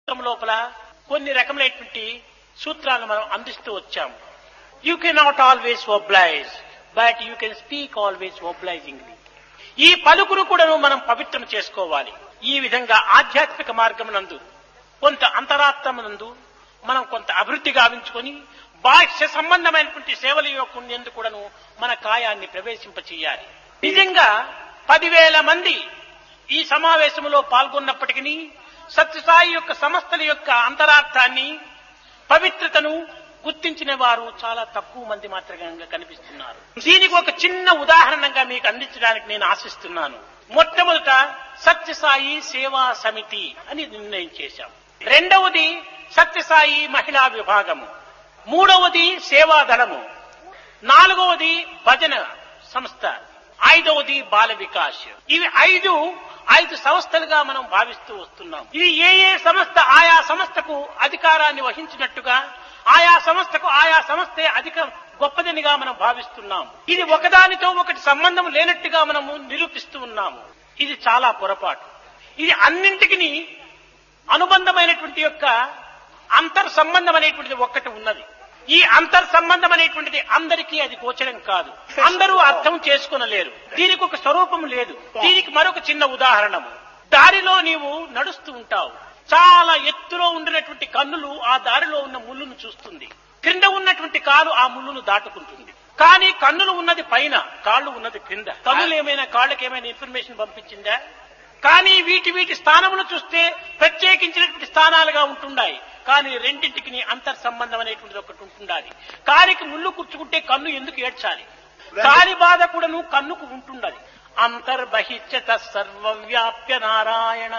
పుస్తకం లోపల కొన్ని రకములైనటువంటి సూత్రాలను మనం అందిస్తూ వచ్చాము you cannot always oblige but you can speak always obligingly ఈ పలుకును కూడాను మనం పవిత్రం చేసుకోవాలి ఈ విధంగా ఆధ్యాత్మిక మార్గమునందు కొంత అంతరాత్మనందు మనం కొంత అభివృద్ధి గావించుకొని బాహ్య సంబంధమైనటువంటి సేవల యొక్క ఎందుకు కూడాను మన కాయాన్ని ప్రవేశింపచేయాలి నిజంగా పదివేల మంది ఈ సమావేశంలో పాల్గొన్నప్పటికీ సత్యసాయి యొక్క సంస్థల యొక్క అంతరార్థాన్ని పవిత్రతను గుర్తించిన వారు చాలా తక్కువ మంది మాత్రమే కనిపిస్తున్నారు దీనికి ఒక చిన్న ఉదాహరణగా మీకు అందించడానికి నేను ఆశిస్తున్నాను మొట్టమొదట సత్యసాయి సేవా సమితి అని నిర్ణయం చేశాం రెండవది సత్యసాయి మహిళా విభాగము మూడవది సేవా దళము నాలుగవది భజన సంస్థ ఐదవది బాల వికాస్ ఇవి ఐదు ఐదు సంస్థలుగా మనం భావిస్తూ వస్తున్నాం ఇది ఏ ఏ సంస్థ ఆయా సంస్థకు అధికారాన్ని వహించినట్టుగా ఆయా సంస్థకు ఆయా సంస్థే అధిక గొప్పదనిగా మనం భావిస్తున్నాం ఇది ఒకదానితో ఒకటి సంబంధం లేనట్టుగా మనము నిరూపిస్తూ ఉన్నాము ఇది చాలా పొరపాటు ఇది అన్నింటికి అనుబంధమైనటువంటి యొక్క అంతర్ సంబంధం అనేటువంటిది ఒక్కటి ఉన్నది ఈ అంతర్ సంబంధం అనేటువంటిది అందరికీ అది గోచరం కాదు అందరూ అర్థం చేసుకునలేరు దీనికి ఒక స్వరూపం లేదు దీనికి మరొక చిన్న ఉదాహరణము దారిలో నీవు నడుస్తూ ఉంటావు చాలా ఎత్తులో ఉండినటువంటి కన్నులు ఆ దారిలో ఉన్న ముళ్ళును చూస్తుంది క్రింద ఉన్నటువంటి కాలు ఆ ముళ్ళును దాటుకుంటుంది కానీ కన్నులు ఉన్నది పైన కాళ్ళు ఉన్నది క్రింద కన్నులు ఏమైనా కాళ్ళకి ఏమైనా ఇన్ఫర్మేషన్ పంపించిందా కానీ వీటి వీటి స్థానమును చూస్తే ప్రత్యేకించినటువంటి స్థానాలుగా ఉంటున్నాయి కానీ రెండింటికి అంతర్ సంబంధం అనేటువంటిది ఒకటి ఉంటుండాలి కాలికి ముళ్ళు కూర్చుకుంటే కన్ను ఎందుకు ఏడ్చాలి కాలి బాధ కూడాను కన్నుకు ఉంటుండాలి అంతర్బహిష్యత సర్వవ్యాప్య నారాయణ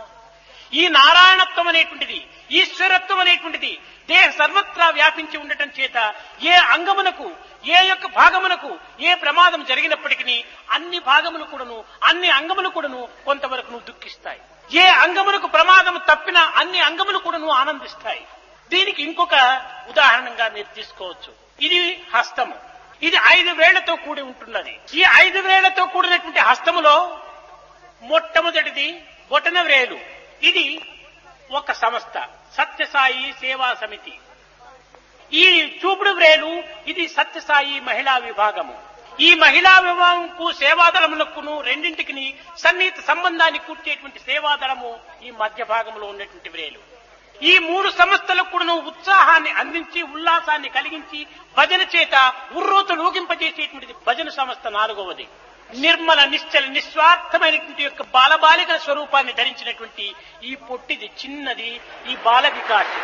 ఈ నారాయణత్వం అనేటువంటిది ఈశ్వరత్వం అనేటువంటిది దేహ సర్వత్రా వ్యాపించి ఉండటం చేత ఏ అంగమునకు ఏ యొక్క భాగమునకు ఏ ప్రమాదం జరిగినప్పటికీ అన్ని భాగములు కూడాను అన్ని అంగములు కూడాను కొంతవరకు నువ్వు దుఃఖిస్తాయి ఏ అంగమునకు ప్రమాదం తప్పినా అన్ని అంగములు కూడాను ఆనందిస్తాయి దీనికి ఇంకొక ఉదాహరణగా మీరు తీసుకోవచ్చు ఇది హస్తము ఇది ఐదు వేళ్లతో కూడి ఉంటున్నది ఈ ఐదు వేళ్లతో కూడినటువంటి హస్తములో మొట్టమొదటిది బొటన వ్రేలు ఇది ఒక సంస్థ సత్యసాయి సేవా సమితి ఈ చూపుడు వ్రేలు ఇది సత్యసాయి మహిళా విభాగము ఈ మహిళా విభాగంకు సేవాదళమునకును రెండింటికి సన్నిహిత సంబంధాన్ని కూర్చేటువంటి సేవాదళము ఈ మధ్య భాగంలో ఉన్నటువంటి వ్రేలు ఈ మూడు సంస్థలకు కూడా ఉత్సాహాన్ని అందించి ఉల్లాసాన్ని కలిగించి భజన చేత ఉర్రూతు లూగింపజేసేటువంటిది భజన సంస్థ నాలుగవది నిర్మల నిశ్చల నిస్వార్థమైనటువంటి యొక్క బాలబాలికల స్వరూపాన్ని ధరించినటువంటి ఈ పొట్టిది చిన్నది ఈ బాల వికాస్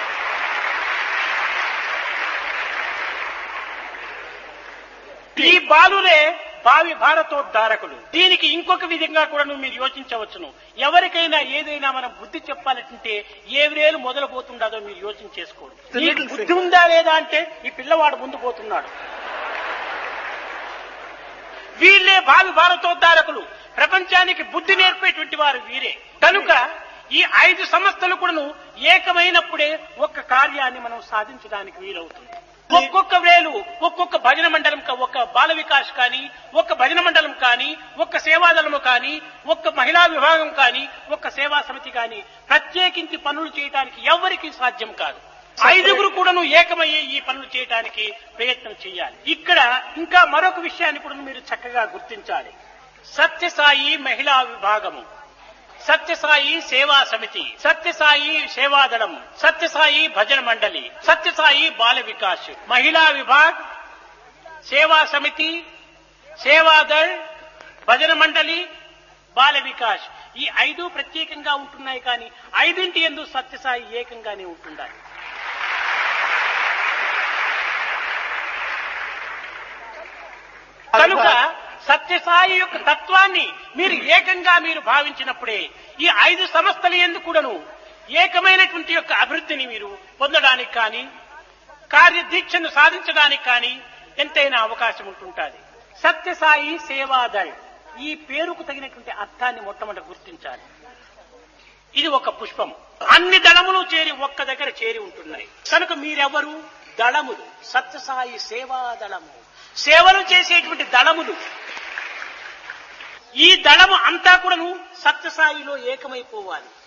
ఈ బాలులే భావి భారతోద్ధారకులు దీనికి ఇంకొక విధంగా కూడా మీరు యోచించవచ్చును ఎవరికైనా ఏదైనా మనం బుద్ధి చెప్పాలంటే ఏ వేలు మొదలుపోతుండదో మీరు యోచన చేసుకోండి నీకు బుద్ధి ఉందా లేదా అంటే ఈ పిల్లవాడు ముందు పోతున్నాడు వీళ్ళే భావి భారతోద్ధారకులు ప్రపంచానికి బుద్ధి నేర్పేటువంటి వారు వీరే కనుక ఈ ఐదు సంస్థలు కూడాను ఏకమైనప్పుడే ఒక్క కార్యాన్ని మనం సాధించడానికి వీలవుతుంది ఒక్కొక్క వేలు ఒక్కొక్క భజన మండలం కా- ఒక బాల వికాస్ కానీ ఒక్క భజన మండలం కానీ ఒక్క సేవాదళము కానీ ఒక్క మహిళా విభాగం కానీ ఒక్క సేవా సమితి కానీ ప్రత్యేకించి పనులు చేయడానికి ఎవరికి సాధ్యం కాదు ఐదుగురు కూడాను ఏకమయ్యే ఈ పనులు చేయడానికి ప్రయత్నం చేయాలి ఇక్కడ ఇంకా మరొక విషయాన్ని కూడా మీరు చక్కగా గుర్తించాలి సత్యసాయి మహిళా విభాగము సత్యసాయి సేవా సమితి సత్యసాయి సేవాదళం సత్యసాయి భజన మండలి సత్యసాయి బాల వికాస్ మహిళా విభాగ్ సేవా సమితి సేవాదళ్ భజన మండలి బాల వికాస్ ఈ ఐదు ప్రత్యేకంగా ఉంటున్నాయి కానీ ఐదింటి ఎందు సత్యసాయి ఏకంగానే ఉంటున్నాయి కనుక సత్యసాయి యొక్క తత్వాన్ని మీరు ఏకంగా మీరు భావించినప్పుడే ఈ ఐదు సంస్థలు ఎందుకు కూడాను ఏకమైనటువంటి యొక్క అభివృద్ధిని మీరు పొందడానికి కానీ కార్యదీక్షను సాధించడానికి కానీ ఎంతైనా అవకాశం ఉంటుంటుంది సత్యసాయి సేవాదళ్ ఈ పేరుకు తగినటువంటి అర్థాన్ని మొట్టమొదటి గుర్తించాలి ఇది ఒక పుష్పం అన్ని దళములు చేరి ఒక్క దగ్గర చేరి ఉంటున్నాయి కనుక మీరెవరు దళములు సత్యసాయి సేవా దళము సేవలు చేసేటువంటి దళములు ఈ దళము అంతా కూడాను సత్యసాయిలో ఏకమైపోవాలి